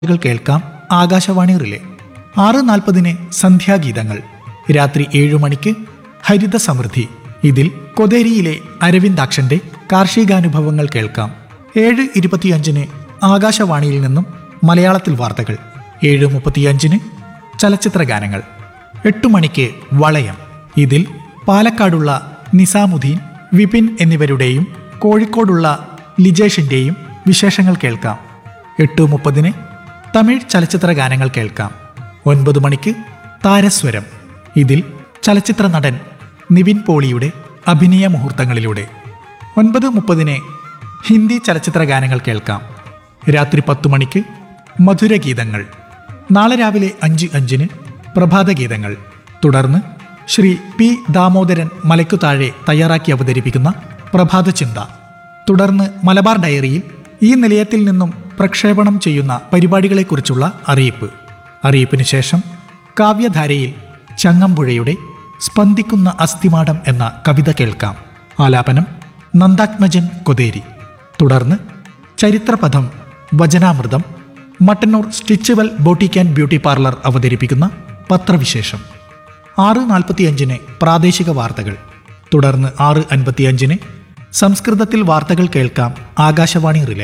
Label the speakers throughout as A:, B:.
A: കൾ കേൾക്കാം ആകാശവാണി റിലേ ആറ് നാൽപ്പതിന് സന്ധ്യാഗീതങ്ങൾ രാത്രി ഏഴു മണിക്ക് ഹരിത സമൃദ്ധി ഇതിൽ കൊതേരിയിലെ അരവിന്ദാക്ഷന്റെ കാർഷികാനുഭവങ്ങൾ കേൾക്കാം ഏഴ് ഇരുപത്തിയഞ്ചിന് ആകാശവാണിയിൽ നിന്നും മലയാളത്തിൽ വാർത്തകൾ ഏഴ് മുപ്പത്തിയഞ്ചിന് ചലച്ചിത്ര ഗാനങ്ങൾ എട്ടു മണിക്ക് വളയം ഇതിൽ പാലക്കാടുള്ള നിസാമുദ്ദീൻ വിപിൻ എന്നിവരുടെയും കോഴിക്കോടുള്ള ലിജേഷിന്റെയും വിശേഷങ്ങൾ കേൾക്കാം എട്ട് മുപ്പതിന് തമിഴ് ചലച്ചിത്ര ഗാനങ്ങൾ കേൾക്കാം ഒൻപത് മണിക്ക് താരസ്വരം ഇതിൽ ചലച്ചിത്ര നടൻ നിവിൻ പോളിയുടെ അഭിനയ മുഹൂർത്തങ്ങളിലൂടെ ഒൻപത് മുപ്പതിന് ഹിന്ദി ചലച്ചിത്ര ഗാനങ്ങൾ കേൾക്കാം രാത്രി പത്തു മണിക്ക് മധുരഗീതങ്ങൾ നാളെ രാവിലെ അഞ്ച് അഞ്ചിന് പ്രഭാതഗീതങ്ങൾ തുടർന്ന് ശ്രീ പി ദാമോദരൻ മലയ്ക്കു താഴെ തയ്യാറാക്കി അവതരിപ്പിക്കുന്ന പ്രഭാത ചിന്ത തുടർന്ന് മലബാർ ഡയറിയിൽ ഈ നിലയത്തിൽ നിന്നും പ്രക്ഷേപണം ചെയ്യുന്ന പരിപാടികളെക്കുറിച്ചുള്ള അറിയിപ്പ് അറിയിപ്പിന് ശേഷം കാവ്യധാരയിൽ ചങ്ങമ്പുഴയുടെ സ്പന്ദിക്കുന്ന അസ്ഥിമാടം എന്ന കവിത കേൾക്കാം ആലാപനം നന്ദാത്മജൻ കൊതേരി തുടർന്ന് ചരിത്രപഥം വചനാമൃതം Mattannur Stitchual boutique and beauty parlour അവതരിപ്പിക്കുന്ന പത്രവിശേഷം ആറ് നാൽപ്പത്തിയഞ്ചിന് പ്രാദേശിക വാർത്തകൾ തുടർന്ന് ആറ് അൻപത്തിയഞ്ചിന് സംസ്കൃതത്തിൽ വാർത്തകൾ കേൾക്കാം ആകാശവാണി റിലേ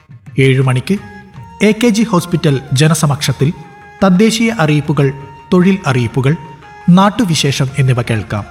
A: ഏഴു മണിക്ക് എ കെ ജി ഹോസ്പിറ്റൽ ജനസമക്ഷത്തിൽ തദ്ദേശീയ അറിയിപ്പുകൾ തൊഴിൽ അറിയിപ്പുകൾ നാട്ടുവിശേഷം എന്നിവ കേൾക്കാം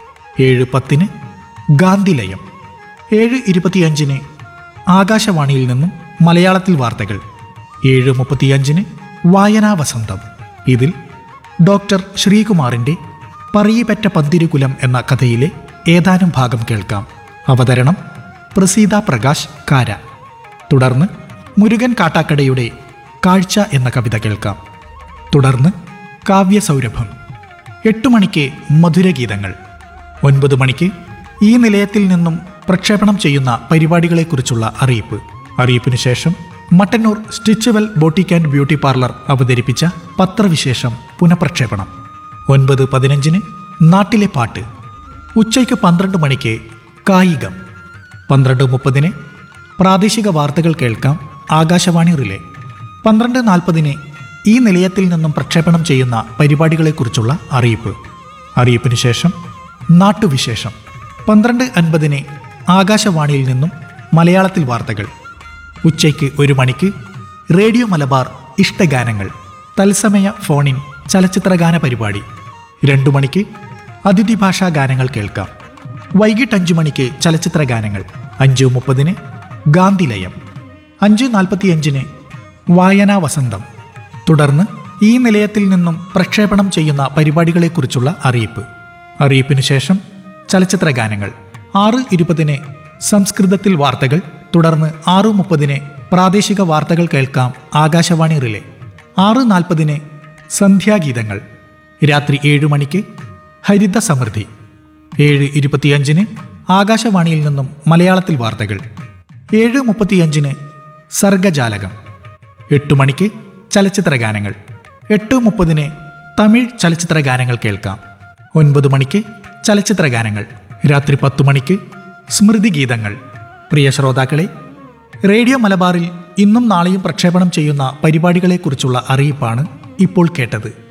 A: ഏഴ് പത്തിന് ഗാന്ധിലയം ഏഴ് ഇരുപത്തിയഞ്ചിന് ആകാശവാണിയിൽ നിന്നും മലയാളത്തിൽ വാർത്തകൾ ഏഴ് മുപ്പത്തിയഞ്ചിന് വായനാ വസന്തം ഇതിൽ ഡോക്ടർ ശ്രീകുമാറിന്റെ പറയിപ്പറ്റ പന്തിരുകുലം എന്ന കഥയിലെ ഏതാനും ഭാഗം കേൾക്കാം അവതരണം പ്രസീത പ്രകാശ് കാര തുടർന്ന് മുരുകൻ കാട്ടാക്കടയുടെ കാഴ്ച എന്ന കവിത കേൾക്കാം തുടർന്ന് കാവ്യസൗരഭം എട്ട് മണിക്ക് മധുരഗീതങ്ങൾ ഒൻപത് മണിക്ക് ഈ നിലയത്തിൽ നിന്നും പ്രക്ഷേപണം ചെയ്യുന്ന പരിപാടികളെക്കുറിച്ചുള്ള അറിയിപ്പ് അറിയിപ്പിന് ശേഷം Mattannur Stitchual boutique and beauty parlour അവതരിപ്പിച്ച പത്രവിശേഷം പുനഃപ്രക്ഷേപണം ഒൻപത് പതിനഞ്ചിന് നാട്ടിലെ പാട്ട് ഉച്ചയ്ക്ക് പന്ത്രണ്ട് മണിക്ക് കായികം പന്ത്രണ്ട് മുപ്പതിന് പ്രാദേശിക വാർത്തകൾ കേൾക്കാം ആകാശവാണി റിലേ പന്ത്രണ്ട് നാൽപ്പതിന് ഈ നിലയത്തിൽ നിന്നും പ്രക്ഷേപണം ചെയ്യുന്ന പരിപാടികളെക്കുറിച്ചുള്ള അറിയിപ്പ് അറിയിപ്പിന് ശേഷം നാട്ടുവിശേഷം പന്ത്രണ്ട് അൻപതിന് ആകാശവാണിയിൽ നിന്നും മലയാളത്തിൽ വാർത്തകൾ ഉച്ചയ്ക്ക് ഒരു മണിക്ക് റേഡിയോ മലബാർ ഇഷ്ടഗാനങ്ങൾ തത്സമയ ഫോണിൻ ചലച്ചിത്രഗാന പരിപാടി രണ്ടു മണിക്ക് അതിഥി ഭാഷാ ഗാനങ്ങൾ കേൾക്കാം വൈകിട്ട് അഞ്ചു മണിക്ക് ചലച്ചിത്ര ഗാനങ്ങൾ അഞ്ചു മുപ്പതിന് ഗാന്ധിലയം അഞ്ച് നാൽപ്പത്തിയഞ്ചിന് വായനാ വസന്തം തുടർന്ന് ഈ നിലയത്തിൽ നിന്നും പ്രക്ഷേപണം ചെയ്യുന്ന പരിപാടികളെക്കുറിച്ചുള്ള അറിയിപ്പ് അറിയിപ്പിന് ശേഷം ചലച്ചിത്ര ഗാനങ്ങൾ ആറ് ഇരുപതിന് സംസ്കൃതത്തിൽ വാർത്തകൾ തുടർന്ന് ആറ് മുപ്പതിന് പ്രാദേശിക വാർത്തകൾ കേൾക്കാം ആകാശവാണി റിലേ ആറ് നാൽപ്പതിന് സന്ധ്യാഗീതങ്ങൾ രാത്രി ഏഴു മണിക്ക് ഹരിത സമൃദ്ധി ഏഴ് ഇരുപത്തിയഞ്ചിന് ആകാശവാണിയിൽ നിന്നും മലയാളത്തിൽ വാർത്തകൾ ഏഴ് മുപ്പത്തിയഞ്ചിന് സർഗജാലകം എട്ട് മണിക്ക് ചലച്ചിത്ര ഗാനങ്ങൾ എട്ട് മുപ്പതിന് തമിഴ് ചലച്ചിത്ര ഗാനങ്ങൾ കേൾക്കാം ഒൻപത് മണിക്ക് ചലച്ചിത്ര ഗാനങ്ങൾ രാത്രി പത്തു മണിക്ക് സ്മൃതി ഗീതങ്ങൾ പ്രിയ ശ്രോതാക്കളെ റേഡിയോ മലബാറിൽ ഇന്നും നാളെയും പ്രക്ഷേപണം ചെയ്യുന്ന പരിപാടികളെക്കുറിച്ചുള്ള അറിയിപ്പാണ് ഇപ്പോൾ കേട്ടത്